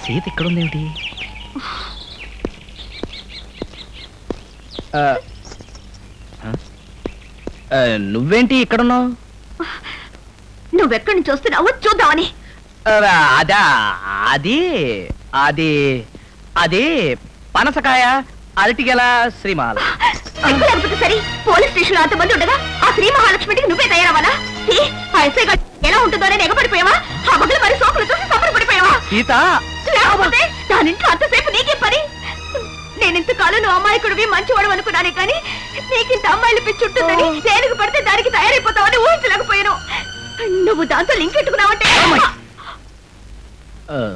సీత ఇక్కడ ఉందేమిటి ఆ, ఆ? ఆ, నువ్వేంటి ఇక్కడున్నావు నువ్వెక్కడి నుంచి వస్తున్నావో చూద్దామని ఆ, అదా అది అది అది పనసకాయ అరటిగెల శ్రీమాల లేకపోతే సరే పోలీస్ స్టేషన్ అంతమంది ఉండగా ఆ శ్రీ మహాలక్ష్మికి నువ్వే తయారవ్వాలా ఏ, ఆ ఎస్ఐ గారు ఎలా ఉంటుందో అని ఎగబడిపోయావా ఆ మగలు మరి సోకులు చూసి సంబరపడిపోయావా సీత లేకపోతే దాని ఇంట్లో అంతసేపు నీకే పని నేను ఇంతకాలం నువ్వు అమాయకుడివి మంచివాడు అనుకున్నానే కానీ నీకింత అమ్మాయిలు పిచ్చుంటుందని దేనికి పడితే దానికి తయారైపోతావని ఊహించలేకపోయాను నువ్వు దాంతో లింక్ పెట్టుకున్నావంటే ఆ,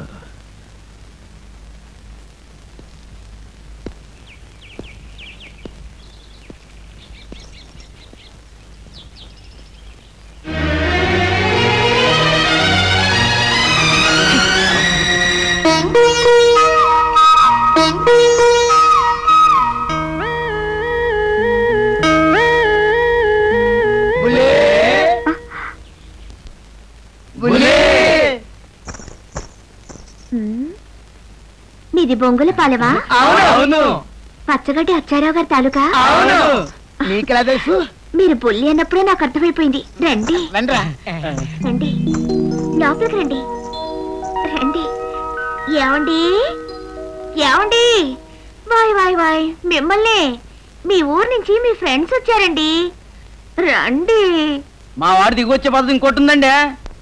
నీది బొంగుల పాలవా అవును పచ్చగడ్డి అచ్చారావు గారి తాలూకా అవును నీకెలా తెలుసు మీరు బుల్లి అన్నప్పుడే నాకు అర్థమైపోయింది రండి రండ్రా రండి లోపలికి రండి రండి ఏమండి ఏమండి వాయ్ వాయ్ వాయ్ మిమ్మల్ని మీ ఊరు నుంచి మీ ఫ్రెండ్స్ వచ్చారండి రండి మా వాడు దిగొచ్చే పద్ధతి ఇంకోటి ఉందండి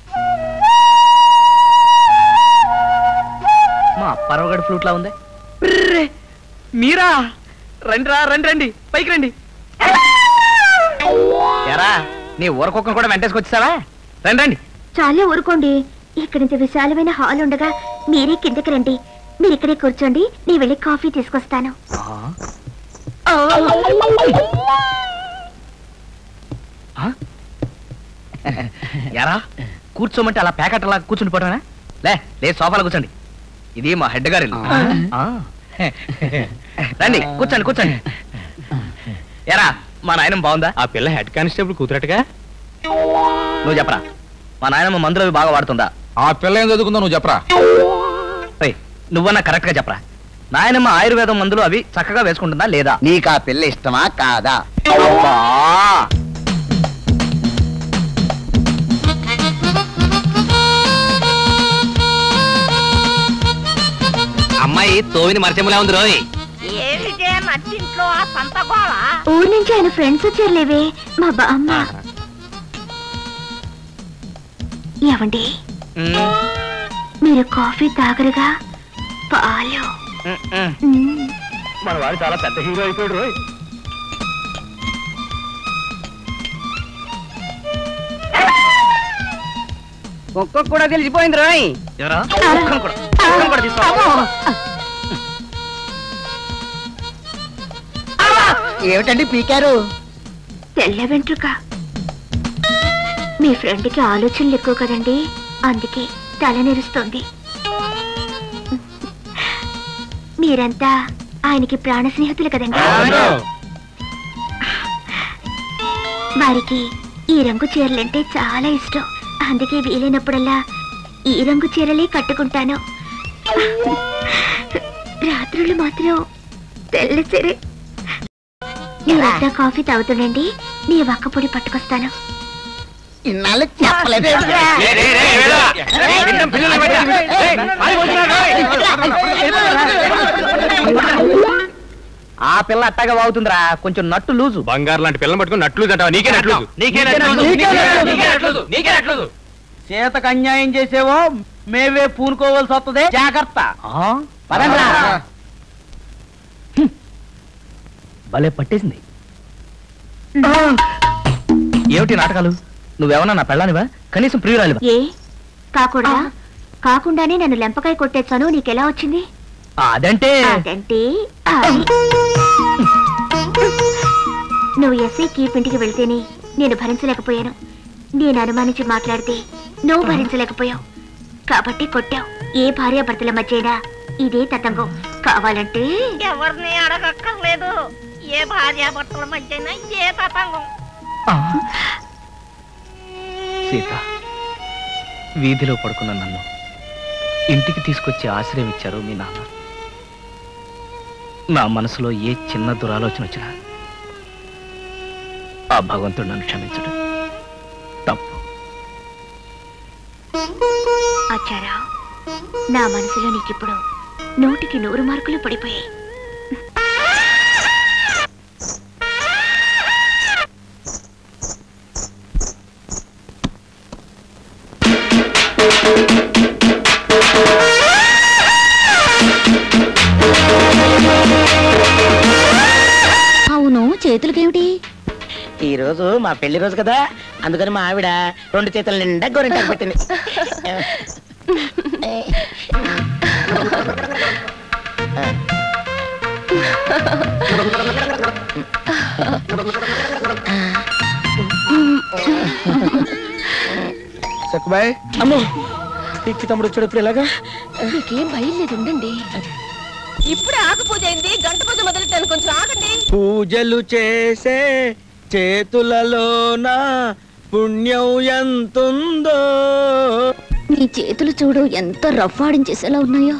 మా పరవగడి ఫ్లూట్ లా ఉంది ప్ర్రే, మీరా రండి రా రండి రండి పైకి రండి ఎరా నీ ఊరకొక్కను కూడా వెంటేసుకొచ్చావా రండి రండి చాలే ఊరుకోండి ఇక్కడ ఇంత విశాలమైన హాల్ ఉండగా మీరే కిందకి రండి మీరు ఇక్కడే కూర్చోండి నేను వెళ్ళి కాఫీ తీసుకొస్తాను ఆ? ఎరా కూర్చోమంటే అలా ప్యాకెట్ అలా కూర్చుని పోవడమేనా లే లే సోఫాలో కూర్చోండి ఇది మా హెడ్ గారి ఇల్లు. ఆ. రండి కూర్చోండి కూర్చోండి ఎరా మా నాయనమ్మ బాగుందా ఆ పిల్ల హెడ్ కానిస్టేబుల్ కూతురటగా నువ్వు చెప్పరా మా నాయనమ్మ మందులు అవి బాగా వాడుతుందా ఆ పిల్ల ఏం చదువుకుందో నువ్వు చెప్పరా రేయ్, నువ్వన్నా కరెక్ట్ గా చెప్పరా నాయనమ్మ ఆయుర్వేదం మందులు అవి చక్కగా వేసుకుంటుందా లేదా నీకు ఆ పిల్ల ఇష్టమా కాదా అబ్బా! అమ్మాయి తోవిని మరచెములా ఉంది రోయ్ ఊరు నుంచి ఆయన ఫ్రెండ్స్ వచ్చారు లేవే మా బామ్మ ఏమండి మ్, మీరు కాఫీ తాగరుగా పాలు మ్, మ్. మ్మ్. మన వాడు చాలా పెద్ద హీరో అయిపోయాడు రోయ్ కుక్క కూడా తెలిసిపోయింది రోయ్ ఎవరా కుక్కను కూడా కుక్కను కూడా తీసుకో. ఏమిటండి పీకారు తెల్ల వెంట్రుక మీ ఫ్రెండ్కి ఆలోచనలు ఎక్కువ కదండి అందుకే తల నెరుస్తోంది మీరంతా ఆయనకి ప్రాణ స్నేహితులు కదండి వారికి ఈ రంగు చీరలంటే చాలా ఇష్టం అందుకే వీలైనప్పుడల్లా ఈ రంగు చీరలే కట్టుకుంటాను రాత్రులు మాత్రం తెల్ల చీరే మీరంతా కాఫీ తాగుతుండండి నీ వక్క పొడి పట్టుకొస్తాను ఇన్నాళ్ళు చెప్పలేదు ఆ పిల్ల అట్టగా వాగుతుందిరా కొంచెం నట్టు లూజు బంగారు లాంటి పిల్లని పట్టుకుని నట్లు అంటావా నీకే నట్లు నీకే నట్లు. నీకే నట్లు నీకే నట్లు సీతకు అన్యాయం చేసేవో మేవే పూనుకోవాల్సి వస్తుంది జాగ్రత్త పదండ్రా. హ్మ్. భలే పట్టేసింది ఏమిటి నాటకాలు నువ్వేమన్నా నా పెళ్ళానివా కనీసం ప్రియురాలివా ఏ కాకూడదా కాకుండానే నన్ను లెంపకాయ కొట్టేచ్చాను నీకెలా వచ్చింది అదంటే అదంటే అది. నువ్వు ఎస్ఐ కీప్ ఇంటికి వెళ్తేనే నేను భరించలేకపోయాను నేను అనుమానించి మాట్లాడితే నువ్వు భరించలేకపోయావు కాబట్టి కొట్టావు ఏ భార్యాభర్తల మధ్యైనా ఇదే తతంగం కావాలంటే ఎవరిని అడగక్కర్లేదు ఏ భార్యాభర్తల మధ్యన ఏ తతంగం ఆ. సీత వీధిలో పడుకున్న నన్ను ఇంటికి తీసుకొచ్చి ఆశ్రయం ఇచ్చారు మీ నాన్న నా మనసులో ఏ చిన్న దురాలోచన వచ్చినా ఆ భగవంతుడు నన్ను క్షమించడు తప్పు ఆచారా నా మనసులో నీకిప్పుడు నూటికి నూరు మార్కులు పడిపోయాయి అవును చేతులకేమిటి ఈ రోజు మా పెళ్లి రోజు కదా అందుకని మా ఆవిడ రెండు చేతుల నిండా గోరింటాకు పెట్టింది సక్కుబాయ్ అమ్మో పిక్కి తమ్ముడు వచ్చాడు ఇప్పుడు ఎలాగా నీకేం భయం లేదు ఉండండి ఇప్పుడే ఆకు పూజ అయింది గంట పూజ మొదలెట్టాను కొంచెం ఆగండి పూజలు చేసే చేతులలోన పుణ్యం ఎంతుందో నీ చేతులు చూడు ఎంత రఫ్ ఆడించేసేలా ఉన్నాయో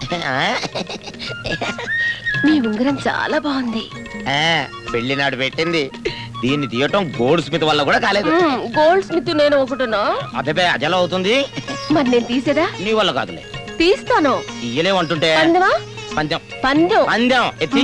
నీ ఉంగరం చాలా బాగుంది పెళ్లి నాడు పెట్టింది దీన్ని తీయటం గోల్డ్ స్మిత్ వల్ల కూడా కాలేదు గోల్డ్ స్మిత్ నేను ఒకటినా అదే అజలో అవుతుంది మరి నేను తీసేదా నీ వల్ల కాదులే తీస్తాను తీయలేమంటుంటే పందెమా పందెం పందెం పందెం ఎత్తి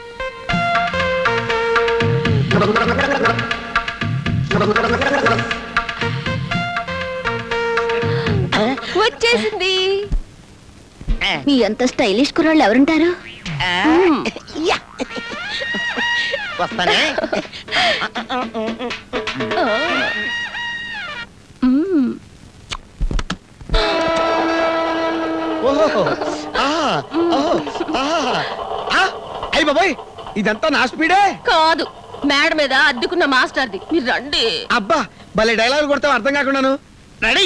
వచ్చేసింది మీ అంత స్టైలిష్ కుర్రాళ్ళు ఎవరుంటారు యా. వస్తానే మ్మ్. ఓహో అయ్యి బాబాయ్ ఇదంతా నా స్పీడే కాదు మేడ మీద అద్దెకున్న మాస్టర్ది మీరు రండి అబ్బా భలే డైలాగ్ కొడతావు అర్థం కాకుండాను రెడీ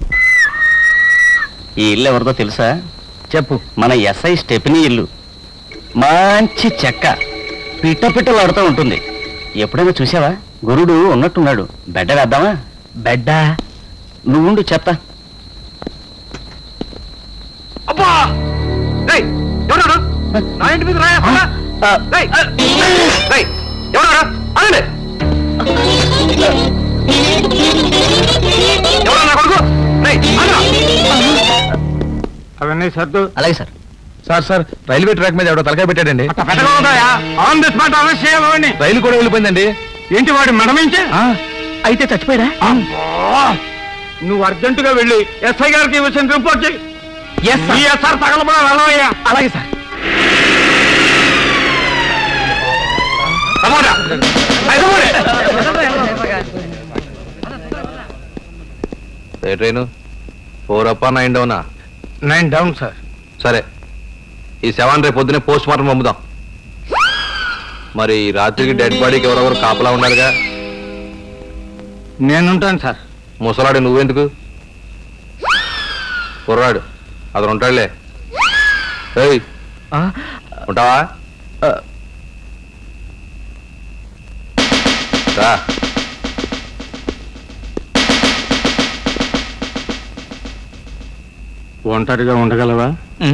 ఈ ఇల్లు ఎవరిదో తెలుసా చెప్పు మన ఎస్ఐ స్టెపినీ ఇల్లు మంచి చెక్క పిట్ట పిట్టలాడుతూ ఉంటుంది ఎప్పుడైనా చూసావా గురుడు ఉన్నట్టున్నాడు బెడ్డ వేద్దామా బెడ్డా నువ్వుండు చెప్తా అబ్బా రేయ్, ఎవరు నా ఇంటి మీద రాయా ఆ, రేయ్, రేయ్, ఎవరు అనండి ఎవరు నా కొడుకు రేయ్, ఆగురా. అవన్నీ సర్దు అలాగే sir sir sir railway track మీద ఎవడో తలకాయ పెట్టాడండి ఆన్ ది స్పాట్ అరెస్ట్ చేయాలని రైలు కూడా వెళ్ళిపోయిందండి ఏంటి వాడి మెడమించి అయితే చచ్చిపోయాడా నువ్వు అర్జెంటుగా వెళ్ళి ఎస్ఐ గారికి ఈ విషయం రిపోర్ట్ చేయి ఎస్ ఈ ఎస్ఆర్ తగలబడా వెళ్ళవయ్యా అలాగే సార్ టమాటా. ఐదు మూడే. ఏ ట్రైను ఫోర్ అప్ నైన్ డౌనా నైన్ డౌన్ సార్ సరే ఈ సెవెన్ రేపు పొద్దునే పోస్ట్ మార్టం పంపుదాం మరి ఈ రాత్రికి డెడ్ బాడీకి ఎవరెవరు కాపలా ఉండాలిగా నేనుంటాను సార్ ముసలాడు నువ్వెందుకు కుర్రాడు అతను ఉంటాడులే ఏయ్ ఉంటావా రా ఒంటరిగా ఉండగలవా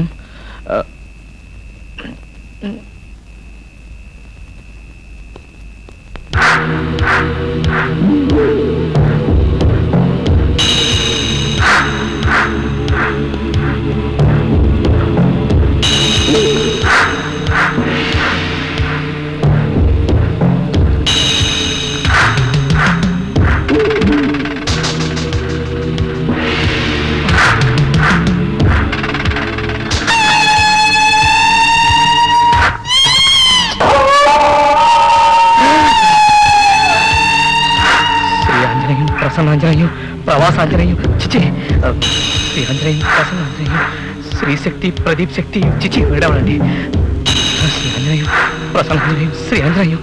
శ్రీ ఆంజనేయం ప్రసన్నాంజనేయం ప్రవాసాంజనేయం చిచి ఆ, శ్రీ ఆంజనేయం ప్రసన్నాంజనేయం శ్రీ శక్తి ప్రదీప్ శక్తి చిచి విడవడండి శ్రీ ఆంజనేయం ప్రసన్నాంజనేయం శ్రీ ఆంజనేయం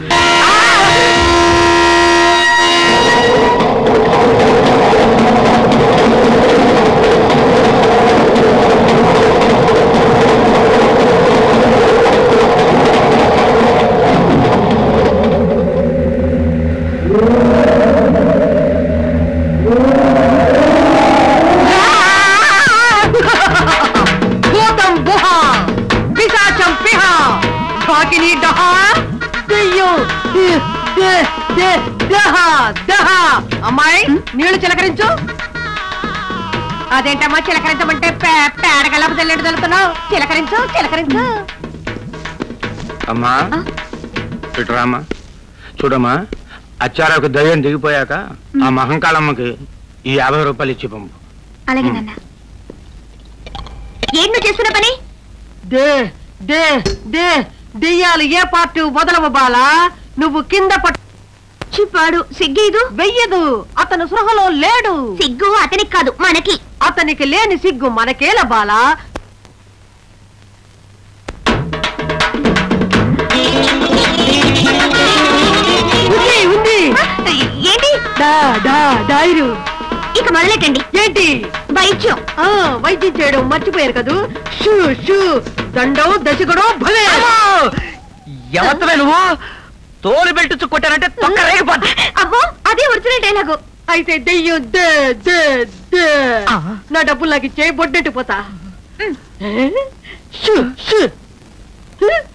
ఏయ్, నీళ్లు చిలకరించు అదేంటమ్మా చిలకరించమంటే పే- పేడగలపు తెల్లెడు తలుతున్నావు చిలకరించు చిలకరించు అమ్మా ఇటు రామ్మా చూడమ్మా అచ్చారకు దయ్యం దిగిపోయాక ఆ మహంకాళమ్మకి ఈ యాభై రూపాయలు ఇచ్చి పంపు అలాగే నాన్న ఏం నువ్వు చేస్తున్న పని దే దే దే దెయ్యాలు ఏ పార్టీ వదలవు బాలా నువ్వు కింద పట్టు చిప్పాడు సిగ్గేదు వెయ్యదు అతను సృహలో లేడు సిగ్గు అతనికి కాదు మనకి అతనికి లేని సిగ్గు మనకేల బాలా ఉంది ఉంది ఏంటి డా డా డైరు ఇక మొదలెట్టండి ఏంటి వైద్యం ఆ వైద్యం చేయడం మర్చిపోయారు కదూ షూ షూ దండం దశగుడం భలే ఎవరివే నువ్వు తోలు బెల్ట్ కొట్టానంటే తొక్క రేగిపోద్ది అమ్మో అదే ఒరిజినల్ డైలాగు అయితే దెయ్యం దే దే దే ఆ. నా డబ్బులు నాకు ఇచ్చే బొడ్డెట్టు పోతా షూ షూ